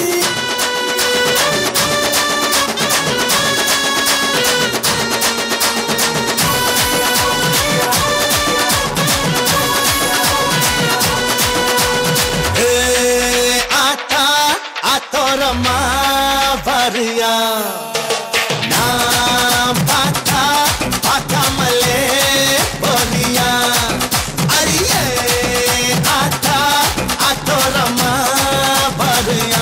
ஏ, ஆத்தா ஆத்தோரமா வரியா நான் பார்த்தா பார்க்காமலே போனியா அரியே ஆத்தா ஆத்தோரமா வரியா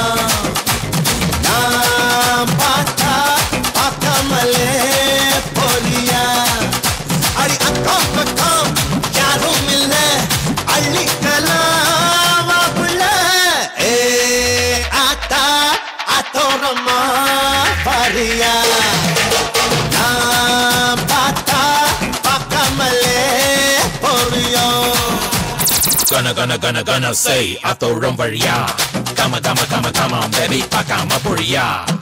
நான் பார்த்தா பார்க்காமலே போனியா அடி அக்கம் பக்கம் யாரும் இல்ல அள்ளிக்கலாம் புள்ள ஏ ஆத்தா ஆத்தோரமா பாரியா நான் பார்த்தா பார்க்காமலே போறியோ Gonna, gonna, gonna, gonna say, அத்தோழம் வழியா Come, come, come, come on, baby, பார்க்காம பொழியா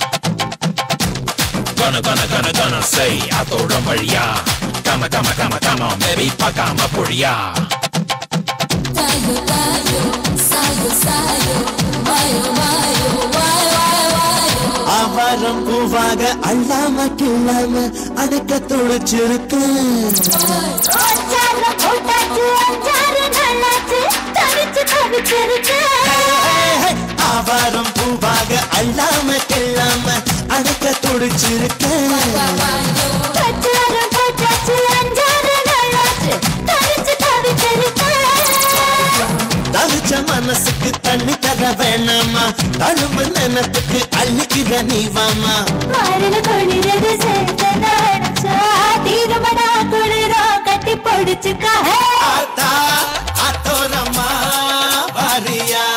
Gonna, gonna, gonna, gonna say, அத்தோழம் வழியா Come, come, come, come on, baby, பார்க்காம பொழியா Tayo, tayo, sayo, sayo, wayo, wayo, wayo, wayo, wayo. அவரம் பூவாக அள்ளாம கிள்ளாம அடக்க துடிச்சிருக்கு அஞ்சாறு போட்டாச்சு, அஞ்சாறு நாளாச்சு, தவிச்சு தவிச்சிருக்கு. அவரம் பூவாக அள்ளாம கிள்ளாம அடக்க துடிச்சிருக்கு அஞ்சாறு போட்டாச்சு, அஞ்சாறு நாளாச்சு, தவிச்சு தவிச்சிருக்கு. தவிச்ச மனசுக்கு தண்ணி தர வேணாமா தழும்பு நினப்புக்கு அள்ளிக்கிற நீ வாமா மாறில குளிரது சேர்த்து நினைச்சா, தீருமடா குளிரோ கட்டி பொடிச்சுக்கா ஆத்தா ஆத்தோரமா வாரியா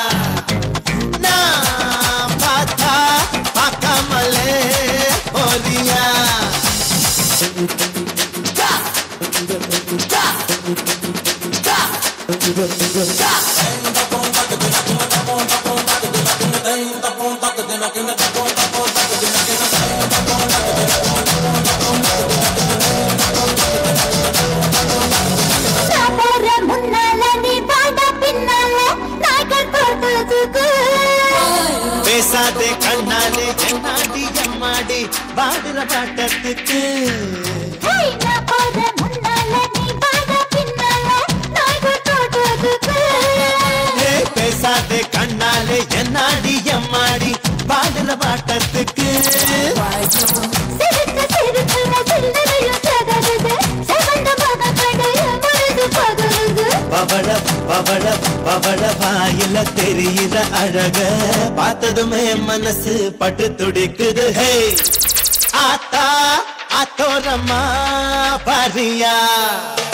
நான் பார்த்தா பார்க்காமலே போறியா நான் போறேன் முன்னால, நீ வாடா பின்னால, நாய்கள் போட்டதுக்கு. பேசாதே கண்ணாலே என்னாடி எம்மாடி பாடுற பாட்டத்துக்கு ஹேய், நான் போறேன் முன்னால, நீ வாடா பின்னால, நாய்கள் போட்டதுக்கு. ஏ, பேசாதே கண்ணாலே என்னாடி எம்மாடி பாடுற பாட்டத்துக்கு சிரித்து சிரித்துன சில்லறையும் சதறுது, செவந்த முகக்கடு என் பொழுது பகருது. பவள பவள பவள வாயில தெரியுற அழக பார்த்ததுமே மனசு பட்டு துடிக்குது ஹே ஆத்தா ஆத்தோரமா பாரியா